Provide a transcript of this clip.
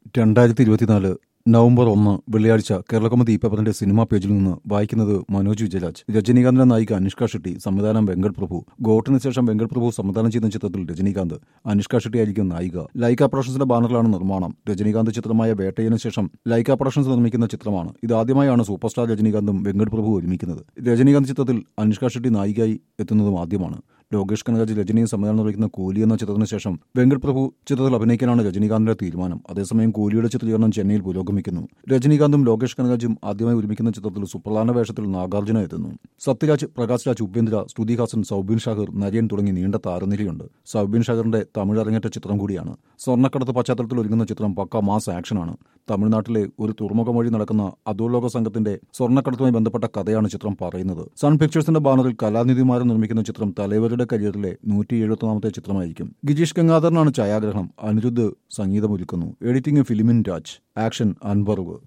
രണ്ടായിരത്തി ഇരുപത്തിനാല് നവംബർ ഒന്ന് വെള്ളിയാഴ്ച കേരളകൗമുദി പേപ്പറിന്റെ സിനിമാ പേജിൽ നിന്ന് വായിക്കുന്നത് മനോജ് വിജയരാജ് രജനീകാന്തിന്റെ നായിക അനുഷ്ക ഷെട്ടി സംവിധാനം വെങ്കട് പ്രഭു ഗോട്ടിന് ശേഷം വെങ്കട് പ്രഭു സംവിധാനം ചെയ്യുന്ന ചിത്രത്തിൽ രജനീകാന്ത് അനുഷ്ക ഷെട്ടി ആയിരിക്കും നായിക ലൈക്ക പ്രൊഡക്ഷൻസിന്റെ ബാനറിലാണ് നിർമ്മാണം രജനീകാന്ത് ചിത്രമായ വേട്ടയിന് ശേഷം ലൈക്ക പ്രൊഡക്ഷൻസ് നിർമ്മിക്കുന്ന ചിത്രമാണ് ഇതാദ്യമായാണ് സൂപ്പർ സ്റ്റാർ രജനീകാന്തും വെങ്കട് പ്രഭു ഒരുമിക്കുന്നത് രജനീകാന്ത് ചിത്രത്തിൽ അനുഷ്ക ഷെട്ടി നായികയായി എത്തുന്നതും ആദ്യമാണ് ലോകേഷ് കനകാജ് രജനിയും സംവിധാനം നിർവഹിക്കുന്ന കൂലി എന്ന ചിത്രത്തിന് ശേഷം വെങ്കട് പ്രഭു ചിത്രത്തിൽ അഭിനയിക്കാനാണ് രജനീകാന്തിന്റെ തീരുമാനം അതേസമയം കൂലിയുടെ ചിത്രീകരണം ചെന്നൈയിൽ പുരോഗമിക്കുന്നു രജനീകാന്തും ലോകേഷ് കനകാജും ആദ്യമായി ഒരുമിക്കുന്ന ചിത്രത്തിൽ സുപ്രധാന വേഷത്തിൽ നാഗാർജുന എത്തുന്നു സത്യരാജ് പ്രകാശ് രാജ് ഉപേന്ദ്ര ശ്രുതി ഹാസൻ സൗബിൻ ഷാഹിർ നര്യൻ തുടങ്ങി നീണ്ട താരനിരയുണ്ട് സൗബിൻ ഷാഹിറിന്റെ തമിഴ് അരങ്ങേറ്റ ചിത്രം കൂടിയാണ് സ്വർണ്ണക്കടത്ത് പശ്ചാത്തലത്തിൽ ഒരുങ്ങുന്ന ചിത്രം പക്ക മാസ് ആക്ഷനാണ് തമിഴ്നാട്ടിലെ ഒരു തുറമുഖം വഴി നടക്കുന്ന അധോലോക സംഘത്തിന്റെ സ്വർണ്ണക്കടത്തുമായി ബന്ധപ്പെട്ട കഥയാണ് ചിത്രം പറയുന്നത് സൺ പിക്ചേഴ്സിന്റെ ബാനറിൽ കലാനിധിമാരൻ നിർമ്മിക്കുന്ന ചിത്രം തലൈവരുടെ കരിയറിലെ നൂറ്റി എഴുപത്തൊന്നാമത്തെ ചിത്രമായിരിക്കും ഗിജീഷ് ഗംഗാധരനാണ് ഛായാഗ്രഹണം അനിരുദ്ധ് സംഗീതമൊരുക്കുന്നു എഡിറ്റിംഗ് ഫിലിമിൻ രാജ് ആക്ഷൻ അൻബറുവ്